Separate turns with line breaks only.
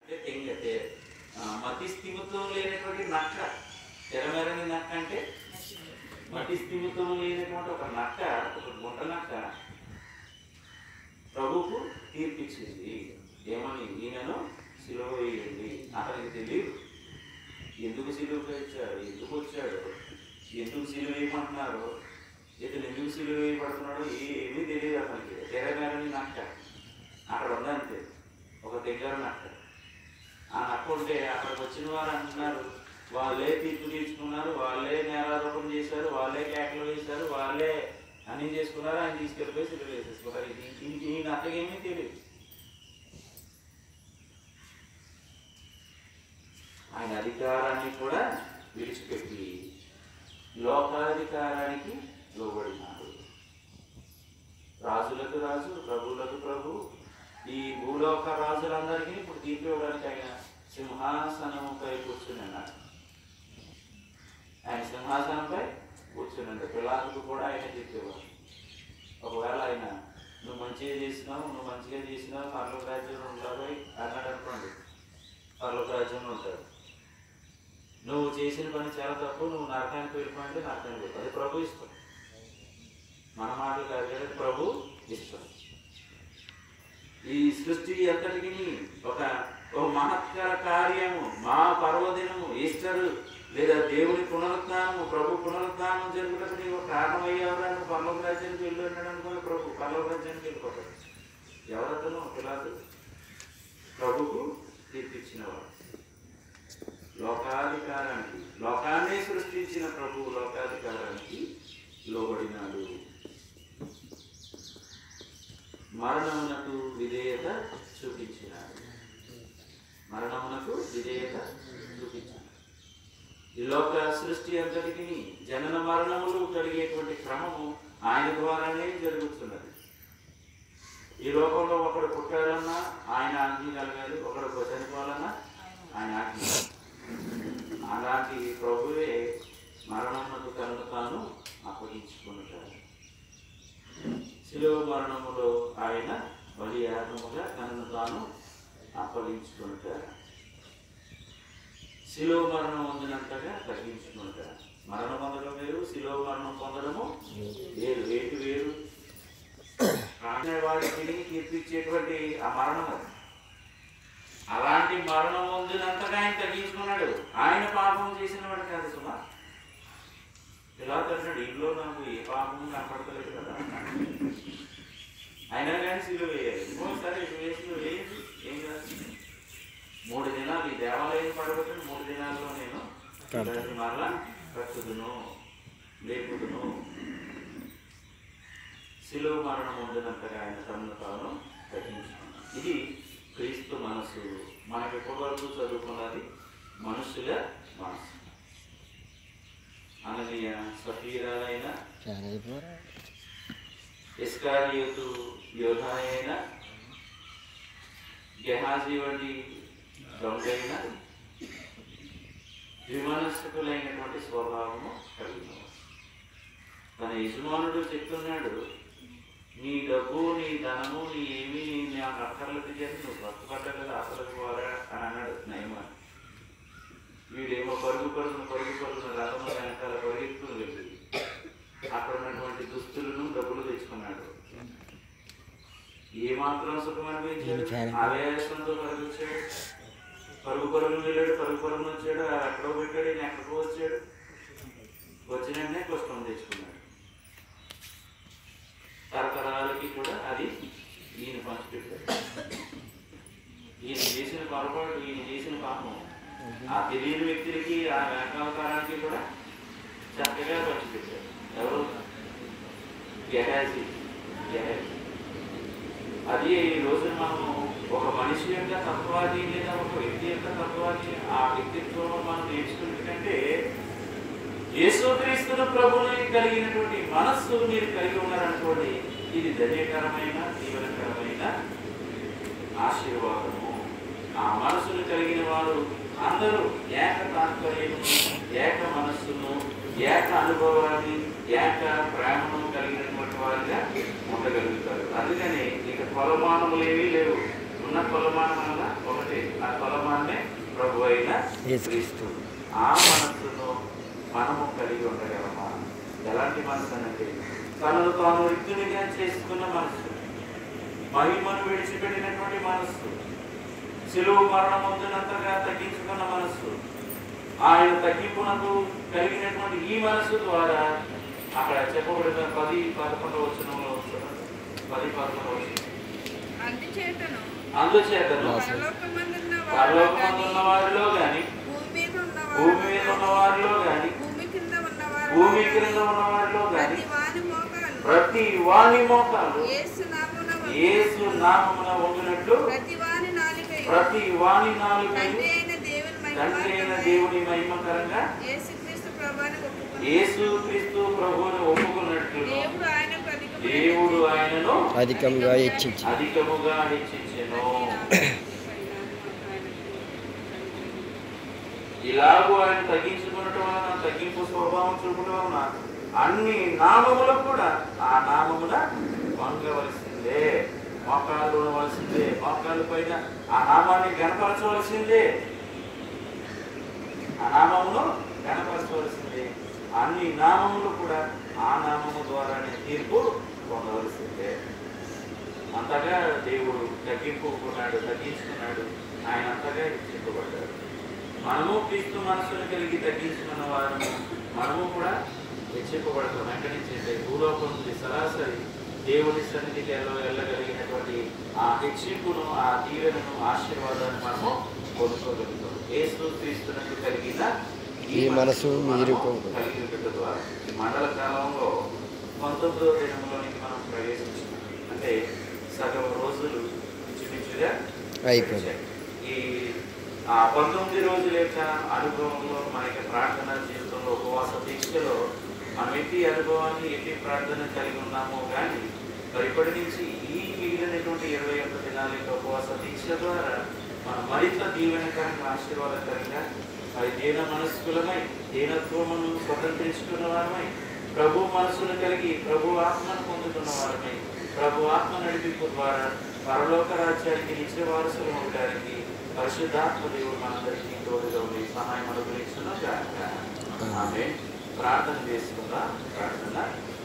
అంటే తెంగ తె- ఆ, మతి స్థిమితం లేనటువంటి నక్క తెరమెరని నక్క అంటే మతి స్థిమితం లేనటువంటి ఒక నక్క ఒక గుంట నక్క ప్రభుకు తీర్పిచ్చింది ఏమని ఈయనను సిలువ వేయండి అతనికి తెలియదు ఎందుకు సిలువ ఇచ్చాడు ఎందుకు వచ్చాడు ఎందుకు సిలువ వేయమంటున్నారు ఇతను ఎందుకు సిలువ వేయబడుతున్నాడు ఏమీ తెలియదు అతనికి తెరగారని నక్క అక్కడ ఉందంతే ఒక దగ్గర నక్క ఆ నక్క ఉంటే అక్కడికి వచ్చిన వారు అంటున్నారు వాళ్ళే తీర్పు తీర్చుకున్నారు వాళ్ళే నేరారోపణ చేశారు వాళ్ళే కేకలు వేశారు వాళ్ళే అన్ని చేసుకున్నారు ఆయన తీసుకెళ్ళిపోయి సిలువ వేసేసుకున్నారు ఇది ఈ- ఈ నక్కకేమీ తెలియదు ఆయన అధికారాన్ని కూడా విడిచిపెట్టి లోకాధికారానికి లోబడినాడు రాజులకు రాజు ప్రభువులకు ప్రభు ఈ భూలోక రాజులందరికీ ఇప్పుడు తీర్పు ఇవ్వడానికి ఆయన సింహాసనముపై కూర్చుని ఉన్నాడు ఆయన సింహాసనంపై కూర్చుని ఉన్నాడు పిల్లలకు కూడా ఆయన తీర్పు ఇవ్వాలి ఒకవేళ ఆయన నువ్వు మంచిగా చేసినావు నువ్వు మంచిగా చేసినావు పర్లోక రాజ్యంలో ఉంటావు అన్నాడు అనుకోండి పర్లోక రాజ్యంలో ఉంటాడు నువ్వు చేసిన పని చాలా తప్పు నువ్వు నరకానికి వెళ్ళిపోయింటే నరకానికి వెళ్ళిపో అది ప్రభు ఇష్టం మన మాటలు కాదు కదా ప్రభు ఇష్టం ఈ సృష్టి అంతటికి ఒక ఒక మహత్కర కార్యము మా పర్వదినము ఈస్టర్ లేదా దేవుని పునరుత్నము ప్రభు పునరుత్నం జరుగుటకు నీవు కారణమయ్యేవరాను పర్లోక రాజ్యానికి వెళ్ళి ఉన్నాడు అనుకోండి ప్రభు పర్లోక రాజ్యానికి వెళ్ళిపోతాడు ఎవరతను పిల్లలు ప్రభుకు తీర్పిచ్చినవాడు లోకాధికారానికి లోకాన్ని సృష్టించిన ప్రభు లోకాధికారానికి లోబడినాడు మరణమునకు విధేయత చూపించినాడు మరణమునకు విధేయత చూపించాడు ఈ లోక సృష్టి అంతటికి జనన మరణములు కలిగేటువంటి క్రమము ఆయన ద్వారానే జరుగుతున్నది ఈ లోకంలో ఒకడు పుట్టాలన్నా ఆయన ఆజ్ఞ కలగాలి ఒకడు చనిపోవాలన్నా ఆయన ఆజ్ఞ అలాంటి ప్రభువే మరణమునకు తనను తాను అప్పగించుకుంటాడు శిలువ మరణములో ఆయన బలి యాగముగా తనను తాను అప్పగించుకుంటాడు శిలువ మరణం పొందినంతగా తగ్గించుకుంటాడు మరణం పొందడం వేరు శిలువ మరణం పొందడము వేరు వేటు వేరు కాని వాడికి తిరిగి కీర్తించేటువంటి ఆ మరణం అది అలాంటి మరణం పొందినంతగా ఆయన తగ్గించుకున్నాడు ఆయన పాపం చేసిన వాడు కాదు సుమా ఇలా అంటాడు ఇంట్లో నాకు ఏ పాపం కనపడతలేదు కదా అయినా కానీ సిలువ వేయాలి ఇంకోసారి వేసి వేయండి ఏం కాదు మూడు దినాలు ఈ దేవాలయం పడబెట్టిన మూడు దినాల్లో నేను దాన్ని మరలా కట్టుదును లేపుదును శిలువ మరణం పొందినంతగా ఆయన తనను తాను తగ్గించుకున్నాడు ఇది క్రీస్తు మనసు మనకి ఎప్పటి వరకు చదువుకున్నది మనుషుల మనసు అననీయ సఫీరాలైన ఇస్కారియోతు యోధ అయిన గెహాజీ వంటి దొంగైన విమనస్కులైనటువంటి స్వభావము కలిగిన తన యజమానుడు చెప్తున్నాడు నీ డబ్బు నీ ధనము నీ ఏమి నాకు అక్కర్లేదు చేసి నువ్వు బ్రతుపడ్డ కదా అసలు పోరా అని అన్నాడు నయమాన్ వీడేమో పరుగు పరుగును పరుగు పరుగున రథము వెనకాల పరిగెత్తుకుని వెళ్ళి అక్కడ ఉన్నటువంటి దుస్తులను డబ్బులు తెచ్చుకున్నాడు ఏ మాత్రం సుఖం అనిపించాడు ఆవేశంతో పరుగుచ్చాడు పరుగు పరుగును వెళ్ళాడు పరుగు పరుగును వచ్చాడు అది ఎక్కడో పెట్టాడు ఈయన ఎక్కడికో వచ్చాడు వచ్చిననే పుష్పం తెచ్చుకున్నాడు తరతరాలకి కూడా అది ఈయన పంచిపెట్టాడు ఈయన చేసిన పొరపాటు ఈయన చేసిన పాపం ఆ తెలియని వ్యక్తులకి ఆ వేకావతారానికి కూడా చక్కగా పంచిపెట్టాడు ఎవరు గెహాజీ గెహాజీ అది ఈ రోజు మనము ఒక మనిషి యొక్క తత్వాది లేదా ఒక వ్యక్తి యొక్క తత్వాది ఆ వ్యక్తిత్వం మనం నేర్చుకున్నట్టంటే యేసుక్రీస్తును ప్రభుని కలిగినటువంటి మనస్సు మీరు కలిగి ఉన్నారనుకోండి ఇది ధన్యకరమైన జీవనకరమైన ఆశీర్వాదము ఆ మనసును కలిగిన వారు అందరూ ఏక తాత్పర్యము ఏక మనస్సును ఏక అనుభవాన్ని ఏక ప్రేమను కలిగినటువంటి వారిగా ఉండగలుగుతారు అందుకని ఇక కొలమానములు ఏమీ లేవు ఉన్న కొలమానం అనగా ఒకటే ఆ కొలమానం క్రీస్తు ఆ మనస్సును మనము కలిగి ఉండగలమా ఎలాంటి మనసు అనంటే తనను తాను రిక్తునిగా చేసుకున్న మనస్సు మహిమను విడిచిపెట్టినటువంటి మనస్సు సిలువు మరణం పొందినంతగా తగ్గించుకున్న మనస్సు ఆయన తగ్గింపునకు కలిగినటువంటి ఈ మనస్సు ద్వారా అక్కడ చెప్పబడిన పది పదకొండవ వచనంలో పది పదకొండవ వచనం
అందుచేతను
అందుచేతను
పరలోకమందున్న
పరలోకమందున్న వారిలో గాని
భూమి మీద ఉన్న
భూమి మీద ఉన్న వారిలో గాని
భూమి కింద ఉన్న
భూమి క్రింద ఉన్న వారిలో గాని
ప్రతి వాని మోకాలు
ప్రతి వాని మోకాలు
యేసు నామమున వంగు.
యేసు నామమున వంగినట్లు
ప్రతి వాని నాలుకయు
ప్రతి వాని నాలుగు
తండ్రి అయిన దేవుని
తండ్రి అయిన
మహిమార్థమై
దేవుని మహిమకరంగా
యేసుక్రీస్తు ప్రభువుని ఒప్పుకొని
యేసు క్రీస్తు ప్రభువుని ఒప్పుకున్నట్లు
దేవుడు ఆయనకు అధికమైన
దేవుడు ఆయనను
అధికంగా హెచ్చించి
అధికముగా హెచ్చించెను ఇలాగూ ఆయన తగ్గించుకున్నట్టు వలన తగ్గింపు స్వభావం చూపడం వలన అన్ని నామములకు కూడా ఆ నామమున వంగవలసిందే మోకాళ్ళు ఉండవలసిందే మోకాళ్ళ పైన ఆ నామాన్ని గణపరచవలసిందే ఆ నామమును గణపరచవలసిందే అన్ని నామములు కూడా ఆ నామము ద్వారానే తీర్పు పొందవలసిందే అంతగా దేవుడు తగ్గింపుకున్నాడు తగ్గించుకున్నాడు ఆయన అంతగా హెచ్చింపబడ్డాడు మనము క్రీస్తు మనసును కలిగి తగ్గించుకున్న వారము మనము కూడా హెచ్చింపబడతాం వెంటనే చేసే భూలోకం నుండి సరాసరి దేవుని సన్నిధికి వెళ్ళ వెళ్ళగలిగినటువంటి ఆ హెచ్చింపును ఆ దీవెనను ఆశీర్వాదాన్ని మనము పొందుకోగలుగుతాం యేసు క్రీస్తునకు కలిగిన
ఈ మనసు మీరు
మనము కలిగి ఉండటం ద్వారా ఈ మండల కాలంలో పంతొమ్మిదవ దినంలోనికి మనం ప్రవేశించినాం అంటే సగం రోజులు ఇంచుమించుగా
అయిపోయింది.
ఈ ఆ పంతొమ్మిది రోజుల యొక్క అనుభవంలో మన యొక్క ప్రార్థన జీవితంలో ఉపవాస దీక్షలో మనం ఎట్టి అనుభవాన్ని ఎట్టి ప్రార్థన కలిగి ఉన్నామో కానీ మరి ఇప్పటి నుంచి ఈ మిగిలినటువంటి ఇరవై ఒక్క దినాల యొక్క ఉపవాస దీక్ష ద్వారా మనం మరింత దీవెనకరంగా ఆశీర్వాదకరంగా మరి దీన మనస్కులమై దీనత్వమును స్వతంత్రించుకున్న వారమై ప్రభు మనసును కలిగి ప్రభు ఆత్మను పొందుతున్న వారమై ప్రభు ఆత్మ నడిపింపు ద్వారా పరలోక రాజ్యానికి నిత్య వారసులు ఉండడానికి పరిశుద్ధాత్మ దేవుడు మనందరికీ తోడుగా ఉండి సహాయం అనుగ్రహించును గాక ఆమె ప్రార్థన చేసుకుందాం ప్రార్థన